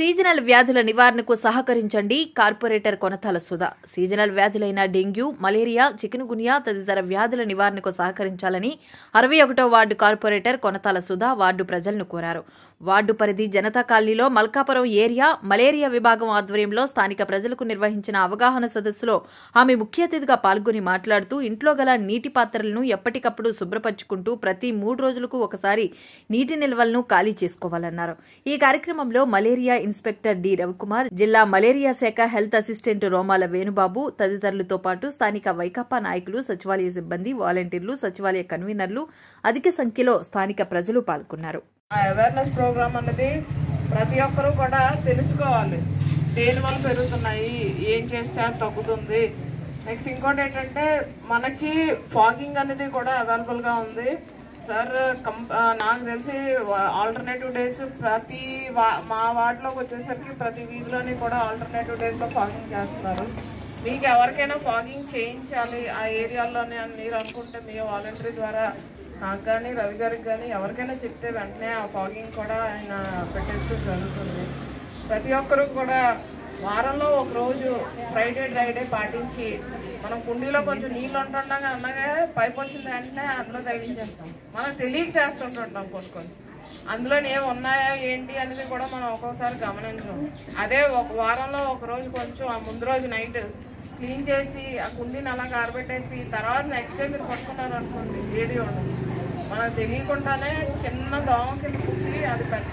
seasonal వ్యాధుల నివారణకు సహకరించండి కార్పొరేటర్ కొనతాల సుధా సీజనల్ వ్యాధులైన డెంగ్యూ మలేరియా చికెన్గునియా తదితర వ్యాధుల నివారణకు సహకరించాలని అరవై ఒకటో ward corporator Konathala Sudha ward ప్రజలను కోరారు వార్డు పరిధి జనతా కాలనీలో మల్కాపురం ఏరియా మలేరియా విభాగం ఆధ్వర్యంలో స్థానిక ప్రజలకు నిర్వహించిన అవగాహన సదస్సులో ఆమె ముఖ్య అతిథిగా పాల్గొని మాట్లాడుతూ ఇంట్లో గల నీటి పాత్రలను ఎప్పటికప్పుడు శుభ్రపరచుకుంటూ ప్రతి మూడు రోజులకు ఒకసారి నీటి నిల్వలను ఖాళీ చేసుకోవాలన్నారు ఈ కార్యక్రమంలో మలేరియా ఇన్స్పెక్టర్ డి రవికుమార్ జిల్లా మలేరియా శాఖ హెల్త్ అసిస్టెంట్ రోమాల వేణుబాబు తదితరులతో పాటు స్థానిక వైకాపా నాయకులు సచివాలయ సిబ్బంది వాలంటీర్లు సచివాలయ కన్వీనర్లు అధిక సంఖ్యలో స్థానిక ప్రజలు పాల్గొన్నారు ఆ అవేర్నెస్ ప్రోగ్రామ్ అనేది ప్రతి ఒక్కరూ కూడా తెలుసుకోవాలి దేని వల్ల పెరుగుతున్నాయి ఏం చేస్తే అది తగ్గుతుంది నెక్స్ట్ ఇంకోటి ఏంటంటే మనకి ఫాగింగ్ అనేది కూడా అవైలబుల్గా ఉంది సార్ కం ఆ, నాకు తెలిసి ఆల్టర్నేటివ్ డేస్ ప్రతి వా మా వార్డులోకి వచ్చేసరికి ప్రతి వీధిలోని కూడా ఆల్టర్నేటివ్ డేస్లో ఫాగింగ్ చేస్తున్నారు మీకు ఎవరికైనా ఫాగింగ్ చేయించాలి ఆ ఏరియాలోనే అని మీరు అనుకుంటే మీ వాలంటరీ ద్వారా నాకు కానీ రవి గారికి కానీ ఎవరికైనా చెప్తే వెంటనే ఆ ఫాగింగ్ కూడా ఆయన పెట్టేసుకోవడం జరుగుతుంది ప్రతి ఒక్కరూ కూడా వారంలో ఒక రోజు ఫ్రైడే డ్రైడే పాటించి మనం కుండీలో కొంచెం నీళ్ళు ఉంటుండగా అన్నగా పైప్ వచ్చిన వెంటనే అందులో తగిలించేస్తాం మనం తెలియక చేస్తుంటుంటాం కొన్ని కొన్ని అందులో ఏమి ఉన్నాయా ఏంటి అనేది కూడా మనం ఒక్కోసారి గమనించం అదే ఒక వారంలో ఒక రోజు కొంచెం ఆ ముందు రోజు నైట్ క్లీన్ చేసి ఆ కుండీని అలా ఆరబెట్టేసి తర్వాత నెక్స్ట్ డే మీరు పట్టుకున్నారు అనుకోండి ఏది ఉండదు మనకు తెలియకుండానే చిన్న దోమ కింద పుట్టి అది పెద్ద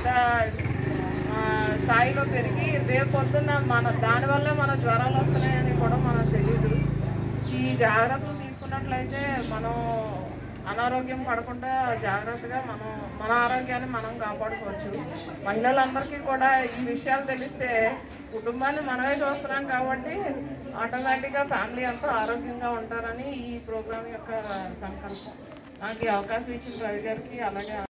ఆ, స్థాయిలో పెరిగి రేపు పొద్దున్న మన దానివల్ల మన జ్వరాలు వస్తున్నాయని కూడా మనకు తెలియదు ఈ జాగ్రత్తలు తీసుకున్నట్లయితే మనం అనారోగ్యం పడకుండా జాగ్రత్తగా మనం మన ఆరోగ్యాన్ని మనం కాపాడుకోవచ్చు మహిళలందరికీ కూడా ఈ విషయాలు తెలిస్తే కుటుంబాన్ని మనమే చూస్తున్నాం కాబట్టి ఆటోమేటిక్గా ఫ్యామిలీ అంతా ఆరోగ్యంగా ఉంటారని ఈ ప్రోగ్రాం యొక్క సంకల్పం నాకు ఈ అవకాశం ఇచ్చిన రవి గారికి అలాగే